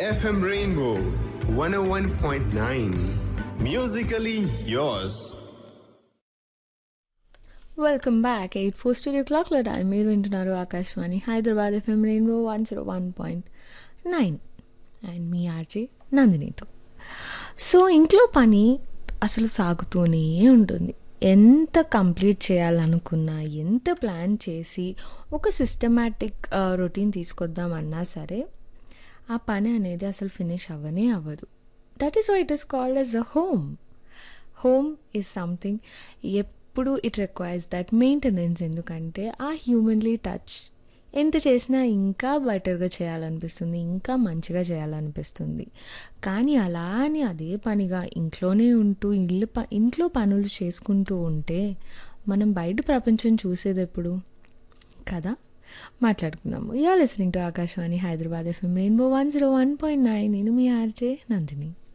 FM Rainbow 101.9. Musically yours. Welcome back eight four studio క్లాక్లో time మీరు వింటున్నారు Akashvani Hyderabad FM Rainbow one zero one point nine and మీ RJ నందినితో so ఇంట్లో పని అసలు సాగుతూనే ఉంటుంది ఎంత కంప్లీట్ చేయాలనుకున్నా ఎంత ప్లాన్ చేసి ఒక సిస్టమాటిక్ రొటీన్ తీసుకొద్దామన్నా సరే ఆ పని అనేది అసలు ఫినిష్ అవ్వనే అవ్వదు that is why it is called as a home home is something ఎప్పుడు ఇట్ రిక్వైర్స్ దట్ మెయింటెనెన్స్ ఎందుకంటే ఆ హ్యూమన్లీ టచ్ ఎంత చేసినా ఇంకా బెటర్గా చేయాలనిపిస్తుంది ఇంకా మంచిగా చేయాలనిపిస్తుంది కానీ అలా అని అదే పనిగా ఇంట్లోనే ఉంటూ ఇల్లు ప ఇంట్లో పనులు చేసుకుంటూ ఉంటే మనం బయట ప్రపంచం చూసేది ఎప్పుడు కదా మాట్లాడుకుందాము you listening to Akashvani Hyderabad FM Rainbow one zero one point nine నేను మీ ఆర్జే నందిని